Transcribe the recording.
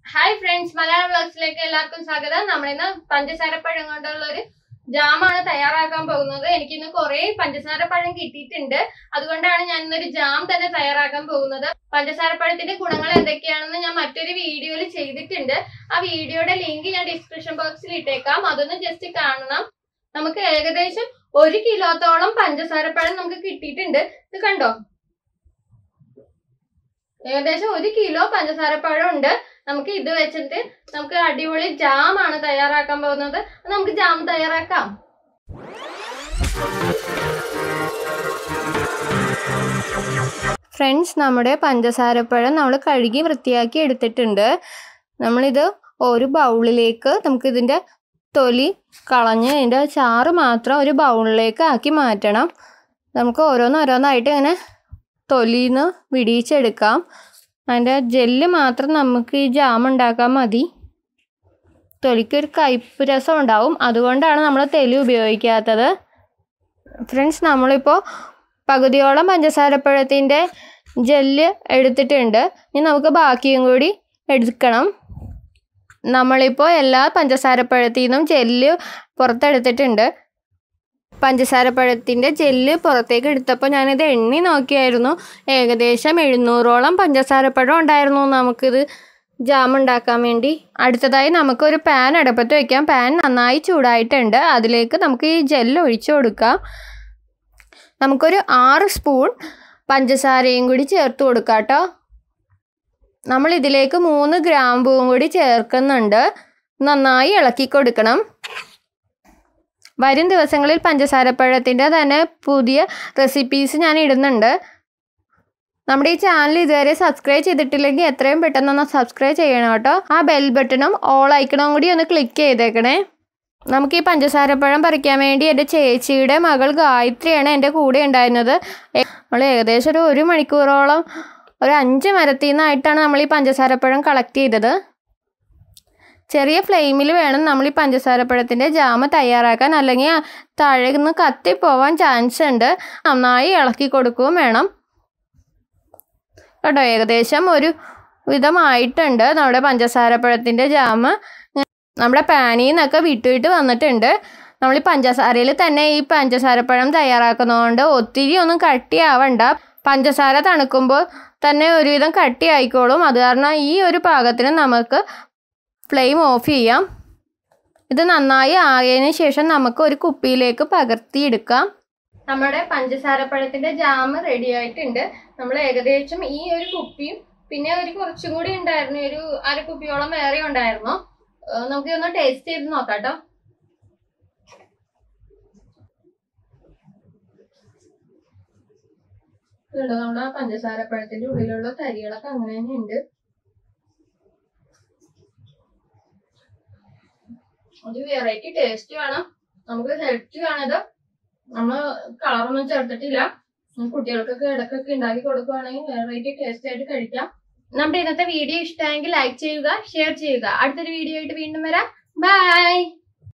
hi friends Malayalam വ്ലോഗ്സിലേക്ക് എല്ലാവർക്കും സ്വാഗതം നമ്മളിന്ന് പഞ്ചസാരപ്പഴം കൊണ്ടുള്ള ഒരു ജാമാണ് തയ്യാറാക്കാൻ പോകുന്നത് എനിക്കിന്ന് കുറെ പഞ്ചസാരപ്പഴം കിട്ടിയിട്ടുണ്ട് അതുകൊണ്ടാണ് ഞാൻ ഇന്നൊരു ജാം തന്നെ തയ്യാറാക്കാൻ പോകുന്നത് പഞ്ചസാരപ്പഴത്തിന്റെ ഗുണങ്ങൾ എന്തൊക്കെയാണെന്ന് ഞാൻ മറ്റൊരു വീഡിയോയിൽ ചെയ്തിട്ടുണ്ട് ആ വീഡിയോയുടെ ലിങ്ക് ഞാൻ ഡിസ്ക്രിപ്ഷൻ ബോക്സിൽ ഇട്ടേക്കാം അതൊന്ന് ജസ്റ്റ് കാണണം നമുക്ക് ഏകദേശം ഒരു കിലോത്തോളം പഞ്ചസാരപ്പഴം നമുക്ക് കിട്ടിയിട്ടുണ്ട് ഇത് കണ്ടോ ഏകദേശം ഒരു കിലോ പഞ്ചസാരപ്പഴം ഉണ്ട് നമുക്ക് ഇത് വെച്ചിട്ട് നമുക്ക് അടിപൊളി ജാം ആണ് തയ്യാറാക്കാൻ പോകുന്നത് അപ്പൊ നമുക്ക് ജാം തയ്യാറാക്കാം ഫ്രണ്ട്സ് നമ്മുടെ പഞ്ചസാരപ്പഴം നമ്മൾ കഴുകി വൃത്തിയാക്കി എടുത്തിട്ടുണ്ട് നമ്മളിത് ഒരു ബൗളിലേക്ക് നമുക്ക് ഇതിൻ്റെ തൊലി കളഞ്ഞ് ഇതിൻ്റെ ചാറ് മാത്രം ഒരു ബൗളിലേക്ക് ആക്കി മാറ്റണം നമുക്ക് ഓരോന്നോരോന്നായിട്ട് ഇങ്ങനെ തൊലിന്ന് വിടിയിച്ചെടുക്കാം അതിൻ്റെ ജെല്ല് മാത്രം നമുക്ക് ഈ ജാം ഉണ്ടാക്കാൻ മതി തൊലിക്കൊരു കയ്പ്പ് രസം ഉണ്ടാവും അതുകൊണ്ടാണ് നമ്മൾ തെലി ഉപയോഗിക്കാത്തത് ഫ്രണ്ട്സ് നമ്മളിപ്പോൾ പകുതിയോളം പഞ്ചസാരപ്പഴത്തിൻ്റെ ജെല്ല് എടുത്തിട്ടുണ്ട് ഇനി നമുക്ക് ബാക്കിയും കൂടി എടുക്കണം നമ്മളിപ്പോൾ എല്ലാ പഞ്ചസാരപ്പഴത്തിൽ നിന്നും ജെല്ല് പുറത്തെടുത്തിട്ടുണ്ട് പഞ്ചസാരപ്പഴത്തിൻ്റെ ജെല്ല് പുറത്തേക്ക് എടുത്തപ്പോൾ ഞാനിത് എണ്ണി നോക്കിയായിരുന്നു ഏകദേശം എഴുന്നൂറോളം പഞ്ചസാരപ്പഴം ഉണ്ടായിരുന്നു നമുക്കിത് ജാം ഉണ്ടാക്കാൻ വേണ്ടി അടുത്തതായി നമുക്കൊരു പാൻ അടുപ്പത്ത് വയ്ക്കാം പാൻ നന്നായി ചൂടായിട്ടുണ്ട് അതിലേക്ക് നമുക്ക് ഈ ജെല്ല് ഒഴിച്ചു കൊടുക്കാം നമുക്കൊരു ആറ് സ്പൂൺ പഞ്ചസാരയും കൂടി ചേർത്ത് കൊടുക്കാം കേട്ടോ നമ്മൾ ഇതിലേക്ക് മൂന്ന് ഗ്രാമ്പൂവും കൂടി ചേർക്കുന്നുണ്ട് നന്നായി ഇളക്കി കൊടുക്കണം വരും ദിവസങ്ങളിൽ പഞ്ചസാരപ്പഴത്തിൻ്റെ തന്നെ പുതിയ റെസിപ്പീസ് ഞാൻ ഇടുന്നുണ്ട് നമ്മുടെ ഈ ചാനൽ ഇതുവരെ സബ്സ്ക്രൈബ് ചെയ്തിട്ടില്ലെങ്കിൽ എത്രയും പെട്ടെന്ന് ഒന്ന് സബ്സ്ക്രൈബ് ചെയ്യണം കേട്ടോ ആ ബെൽ ബട്ടണും ഓൾ ഐക്കണും കൂടി ഒന്ന് ക്ലിക്ക് ചെയ്തേക്കണേ നമുക്ക് ഈ പഞ്ചസാരപ്പഴം പറിക്കാൻ വേണ്ടി എൻ്റെ ചേച്ചിയുടെ മകൾ ഗായത്രിയാണ് എൻ്റെ കൂടെ ഉണ്ടായിരുന്നത് നമ്മൾ ഏകദേശം ഒരു ഒരു മണിക്കൂറോളം ഒരു അഞ്ച് മരത്തിൽ നിന്നായിട്ടാണ് നമ്മൾ ഈ പഞ്ചസാരപ്പഴം കളക്ട് ചെയ്തത് ചെറിയ ഫ്ലെയിമിൽ വേണം നമ്മൾ ഈ പഞ്ചസാരപ്പഴത്തിൻ്റെ ജാമ് തയ്യാറാക്കാൻ അല്ലെങ്കിൽ താഴെ നിന്ന് കത്തിപ്പോവാൻ ചാൻസ് ഉണ്ട് നന്നായി ഇളക്കി കൊടുക്കുകയും വേണം കേട്ടോ ഏകദേശം ഒരു വിധമായിട്ടുണ്ട് നമ്മുടെ പഞ്ചസാരപ്പഴത്തിൻ്റെ ജാമ് നമ്മുടെ പാനിൽ നിന്നൊക്കെ വിട്ട് വിട്ട് വന്നിട്ടുണ്ട് നമ്മൾ ഈ പഞ്ചസാരയിൽ തന്നെ ഈ പഞ്ചസാരപ്പഴം തയ്യാറാക്കുന്നതുകൊണ്ട് ഒത്തിരി ഒന്നും കട്ടിയാവണ്ട പഞ്ചസാര തണുക്കുമ്പോൾ തന്നെ ഒരുവിധം കട്ടി ആയിക്കോളും അത് കാരണം ഈ ഒരു പാകത്തിന് നമുക്ക് ഫ്ലെയിം ഓഫ് ചെയ്യാം ഇത് നന്നായി ആറിയതിന് ശേഷം നമുക്ക് ഒരു കുപ്പിയിലേക്ക് പകർത്തിയെടുക്കാം നമ്മുടെ പഞ്ചസാരപ്പഴത്തിന്റെ ജാം റെഡി ആയിട്ടുണ്ട് നമ്മൾ ഏകദേശം ഈ ഒരു കുപ്പിയും പിന്നെ ഒരു കുറച്ചും കൂടി ഉണ്ടായിരുന്നു ഒരു അര കുപ്പിയോളം വേറെ ഉണ്ടായിരുന്നു നമുക്ക് ഒന്ന് ടേസ്റ്റ് ചെയ്ത് നോക്കാം കേട്ടോ നമ്മുടെ പഞ്ചസാരപ്പഴത്തിന്റെ ഉള്ളിലുള്ള തരികളൊക്കെ അങ്ങനെ തന്നെ ഉണ്ട് ഒരു വെറൈറ്റി ടേസ്റ്റ് വേണം നമുക്ക് ഹെൽത്തി ആണിത് നമ്മൾ കളറൊന്നും ചേർത്തിട്ടില്ല കുട്ടികൾക്കൊക്കെ ഇടയ്ക്കൊക്കെ ഉണ്ടാക്കി കൊടുക്കുവാണെങ്കിൽ വെറൈറ്റി ടേസ്റ്റ് ആയിട്ട് കഴിക്കാം നമ്മുടെ ഇന്നത്തെ വീഡിയോ ഇഷ്ടമായെങ്കിൽ ലൈക്ക് ചെയ്യുക ഷെയർ ചെയ്യുക അടുത്തൊരു വീഡിയോ ആയിട്ട് വീണ്ടും വരാം ബൈ